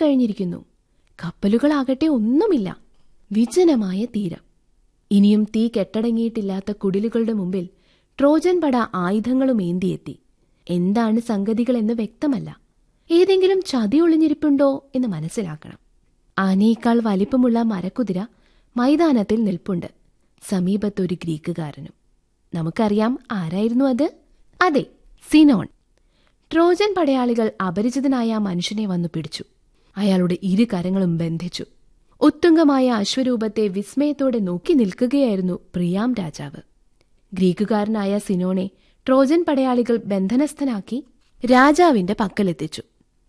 കഴിഞ്ഞിരിക്കുന്നു കപ്പലുകളാകട്ടെ ഒന്നുമില്ല വിജനമായ തീരം ഇനിയും തീ കെട്ടടങ്ങിയിട്ടില്ലാത്ത കുടിലുകളുടെ മുമ്പിൽ ട്രോജൻ പട ആയുധങ്ങളും ഏന്തിയെത്തി എന്താണ് സംഗതികളെന്ന് വ്യക്തമല്ല ഏതെങ്കിലും ചതി ഒളിഞ്ഞിരിപ്പുണ്ടോ എന്ന് മനസ്സിലാക്കണം ആനയേക്കാൾ വലിപ്പമുള്ള മരക്കുതിര മൈതാനത്തിൽ നിൽപ്പുണ്ട് സമീപത്തൊരു ഗ്രീക്കുകാരനും നമുക്കറിയാം ആരായിരുന്നു അത് അതെ സിനോൺ ട്രോജൻ പടയാളികൾ അപരിചിതനായ ആ മനുഷ്യനെ വന്നു പിടിച്ചു അയാളുടെ ഇരു കരങ്ങളും ബന്ധിച്ചു ഉത്തുംഗമായ അശ്വരൂപത്തെ വിസ്മയത്തോടെ നോക്കി നിൽക്കുകയായിരുന്നു പ്രിയാം രാജാവ് ഗ്രീക്കുകാരനായ സിനോനെ ട്രോജൻ പടയാളികൾ ബന്ധനസ്ഥനാക്കി രാജാവിന്റെ പക്കലെത്തിച്ചു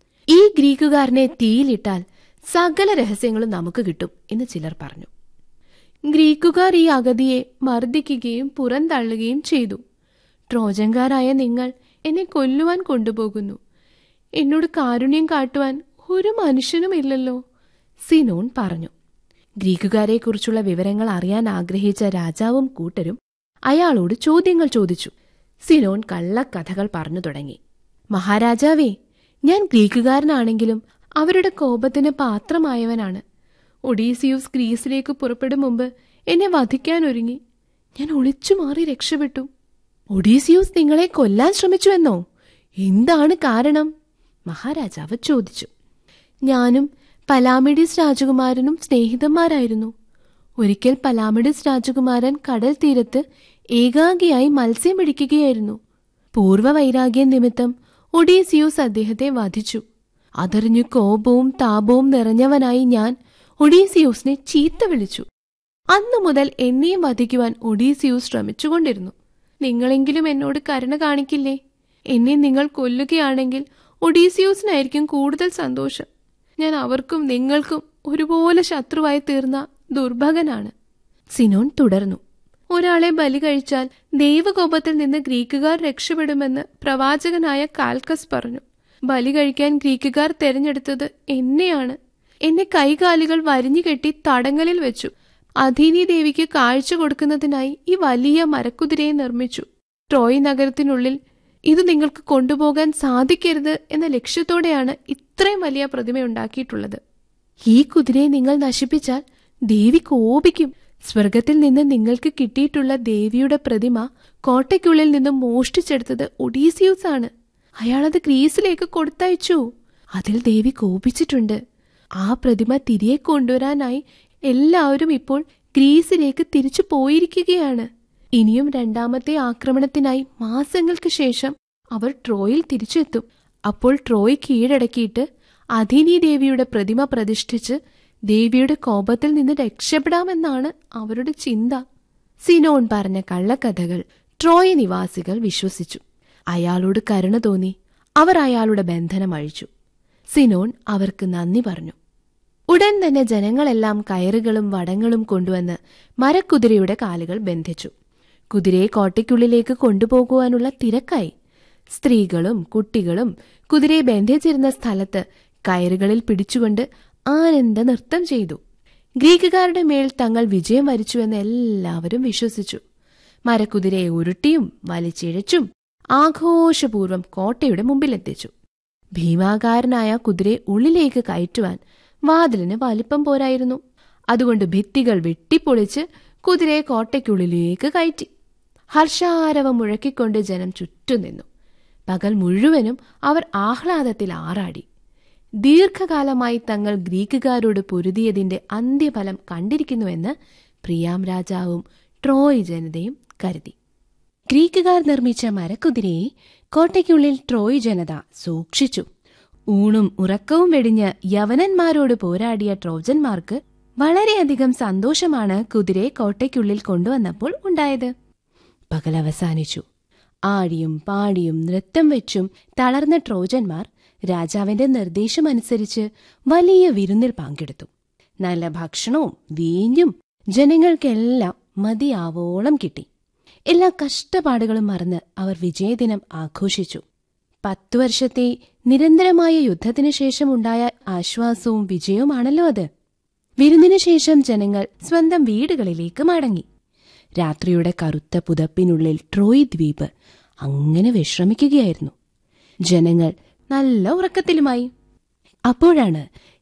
ഈ ഗ്രീക്കുകാരനെ തീയിലിട്ടാൽ സകല രഹസ്യങ്ങളും നമുക്ക് കിട്ടും എന്ന് ചിലർ പറഞ്ഞു ഗ്രീക്കുകാർ ഈ അഗതിയെ മർദ്ദിക്കുകയും പുറന്തള്ളുകയും ചെയ്തു ട്രോജൻകാരായ നിങ്ങൾ എന്നെ കൊല്ലുവാൻ കൊണ്ടുപോകുന്നു എന്നോട് കാരുണ്യം കാട്ടുവാൻ ഒരു മനുഷ്യനുമില്ലല്ലോ സിനോൺ പറഞ്ഞു ഗ്രീക്കുകാരെക്കുറിച്ചുള്ള വിവരങ്ങൾ അറിയാൻ ആഗ്രഹിച്ച രാജാവും കൂട്ടരും അയാളോട് ചോദ്യങ്ങൾ ചോദിച്ചു സിനോൺ കള്ളക്കഥകൾ പറഞ്ഞു തുടങ്ങി മഹാരാജാവേ ഞാൻ ഗ്രീക്കുകാരനാണെങ്കിലും അവരുടെ കോപത്തിന് പാത്രമായവനാണ് ഒഡീസിയൂസ് ഗ്രീസിലേക്ക് പുറപ്പെടും മുമ്പ് എന്നെ വധിക്കാനൊരുങ്ങി ഞാൻ ഒളിച്ചു മാറി രക്ഷപ്പെട്ടു ഒഡീസിയൂസ് നിങ്ങളെ കൊല്ലാൻ ശ്രമിച്ചുവെന്നോ എന്താണ് കാരണം മഹാരാജാവ് ചോദിച്ചു ഞാനും പലാമിഡിസ് രാജകുമാരനും സ്നേഹിതന്മാരായിരുന്നു ഒരിക്കൽ പലാമിഡിസ് രാജകുമാരൻ കടൽ തീരത്ത് ഏകാഗിയായി മത്സ്യം പിടിക്കുകയായിരുന്നു പൂർവ്വ വൈരാഗ്യം നിമിത്തം ഒഡീസിയൂസ് അദ്ദേഹത്തെ വധിച്ചു അതറിഞ്ഞു കോപവും താപവും നിറഞ്ഞവനായി ഞാൻ ഒഡീസിയൂസിനെ ചീത്ത വിളിച്ചു അന്നു മുതൽ എന്നെയും വധിക്കുവാൻ ഒഡീസിയൂസ് ശ്രമിച്ചുകൊണ്ടിരുന്നു നിങ്ങളെങ്കിലും എന്നോട് കരുണ കാണിക്കില്ലേ എന്നെ നിങ്ങൾ കൊല്ലുകയാണെങ്കിൽ ഒഡീസിയൂസിനായിരിക്കും കൂടുതൽ സന്തോഷം ഞാൻ അവർക്കും നിങ്ങൾക്കും ഒരുപോലെ ശത്രുവായി തീർന്ന ദുർഭകനാണ് സിനോൻ തുടർന്നു ഒരാളെ ബലി കഴിച്ചാൽ ദൈവകോപത്തിൽ നിന്ന് ഗ്രീക്കുകാർ രക്ഷപ്പെടുമെന്ന് പ്രവാചകനായ കാൽക്കസ് പറഞ്ഞു ബലി കഴിക്കാൻ ഗ്രീക്കുകാർ തെരഞ്ഞെടുത്തത് എന്നെയാണ് എന്നെ കൈകാലുകൾ വരിഞ്ഞുകെട്ടി തടങ്കലിൽ വെച്ചു അധീനി ദേവിക്ക് കാഴ്ച കൊടുക്കുന്നതിനായി ഈ വലിയ മരക്കുതിരയെ നിർമ്മിച്ചു ട്രോയ് നഗരത്തിനുള്ളിൽ ഇത് നിങ്ങൾക്ക് കൊണ്ടുപോകാൻ സാധിക്കരുത് എന്ന ലക്ഷ്യത്തോടെയാണ് ഇത്രയും വലിയ പ്രതിമയുണ്ടാക്കിയിട്ടുള്ളത് ഈ കുതിരയെ നിങ്ങൾ നശിപ്പിച്ചാൽ ദേവി കോപിക്കും സ്വർഗത്തിൽ നിന്ന് നിങ്ങൾക്ക് കിട്ടിയിട്ടുള്ള ദേവിയുടെ പ്രതിമ കോട്ടയ്ക്കുള്ളിൽ നിന്നും മോഷ്ടിച്ചെടുത്തത് ഒഡീസിയൂസ് ആണ് അയാളത് ഗ്രീസിലേക്ക് കൊടുത്തയച്ചു അതിൽ ദേവി കോപിച്ചിട്ടുണ്ട് ആ പ്രതിമ തിരികെ കൊണ്ടുവരാനായി എല്ലാവരും ഇപ്പോൾ ഗ്രീസിലേക്ക് തിരിച്ചു പോയിരിക്കുകയാണ് ഇനിയും രണ്ടാമത്തെ ആക്രമണത്തിനായി മാസങ്ങൾക്ക് ശേഷം അവർ ട്രോയിൽ തിരിച്ചെത്തും അപ്പോൾ ട്രോയ് കീഴടക്കിയിട്ട് അധിനി ദേവിയുടെ പ്രതിമ പ്രതിഷ്ഠിച്ച് ദേവിയുടെ കോപത്തിൽ നിന്ന് രക്ഷപ്പെടാമെന്നാണ് അവരുടെ ചിന്ത സിനോൺ പറഞ്ഞ കള്ളക്കഥകൾ ട്രോയ് നിവാസികൾ വിശ്വസിച്ചു അയാളോട് കരുണ തോന്നി അവർ അയാളുടെ ബന്ധനം അഴിച്ചു സിനോൺ അവർക്ക് നന്ദി പറഞ്ഞു ഉടൻ തന്നെ ജനങ്ങളെല്ലാം കയറുകളും വടങ്ങളും കൊണ്ടുവന്ന് മരക്കുതിരയുടെ കാലുകൾ ബന്ധിച്ചു കുതിരയെ കോട്ടയ്ക്കുള്ളിലേക്ക് കൊണ്ടുപോകുവാനുള്ള തിരക്കായി സ്ത്രീകളും കുട്ടികളും കുതിരയെ ബന്ധിച്ചിരുന്ന സ്ഥലത്ത് കയറുകളിൽ പിടിച്ചുകൊണ്ട് ആനന്ദ നൃത്തം ചെയ്തു ഗ്രീക്കുകാരുടെ മേൽ തങ്ങൾ വിജയം വരിച്ചുവെന്ന് എല്ലാവരും വിശ്വസിച്ചു മരക്കുതിരയെ ഉരുട്ടിയും വലിച്ചിഴച്ചും ആഘോഷപൂർവ്വം കോട്ടയുടെ മുമ്പിലെത്തിച്ചു ഭീമാകാരനായ കുതിരയെ ഉള്ളിലേക്ക് കയറ്റുവാൻ വാതിലിന് വലിപ്പം പോരായിരുന്നു അതുകൊണ്ട് ഭിത്തികൾ വെട്ടിപ്പൊളിച്ച് കുതിരയെ കോട്ടയ്ക്കുള്ളിലേക്ക് കയറ്റി ഹർഷാരവം മുഴക്കിക്കൊണ്ട് ജനം ചുറ്റും നിന്നു പകൽ മുഴുവനും അവർ ആഹ്ലാദത്തിൽ ആറാടി ദീർഘകാലമായി തങ്ങൾ ഗ്രീക്കുകാരോട് പൊരുതിയതിന്റെ അന്ത്യഫലം കണ്ടിരിക്കുന്നുവെന്ന് പ്രിയാം രാജാവും ട്രോയ് ജനതയും കരുതി ഗ്രീക്കുകാർ നിർമ്മിച്ച മരക്കുതിരയെ കോട്ടയ്ക്കുള്ളിൽ ട്രോയ് ജനത സൂക്ഷിച്ചു ഊണും ഉറക്കവും വെടിഞ്ഞ് യവനന്മാരോട് പോരാടിയ ട്രോജന്മാർക്ക് വളരെയധികം സന്തോഷമാണ് കുതിരയെ കോട്ടയ്ക്കുള്ളിൽ കൊണ്ടുവന്നപ്പോൾ ഉണ്ടായത് പകൽ അവസാനിച്ചു ആടിയും പാടിയും നൃത്തം വെച്ചും തളർന്ന ട്രോജന്മാർ രാജാവിന്റെ നിർദ്ദേശമനുസരിച്ച് വലിയ വിരുന്നിൽ പങ്കെടുത്തു നല്ല ഭക്ഷണവും വീഞ്ഞും ജനങ്ങൾക്കെല്ലാം മതിയാവോളം കിട്ടി എല്ലാ കഷ്ടപ്പാടുകളും മറന്ന് അവർ വിജയദിനം ആഘോഷിച്ചു പത്തു വർഷത്തെ നിരന്തരമായ യുദ്ധത്തിനു ശേഷമുണ്ടായ ആശ്വാസവും വിജയവുമാണല്ലോ അത് വിരുന്നിനു ശേഷം ജനങ്ങൾ സ്വന്തം വീടുകളിലേക്ക് മടങ്ങി രാത്രിയുടെ കറുത്ത പുതപ്പിനുള്ളിൽ ട്രോയ് ദ്വീപ് അങ്ങനെ വിശ്രമിക്കുകയായിരുന്നു ജനങ്ങൾ നല്ല ഉറക്കത്തിലുമായി അപ്പോഴാണ്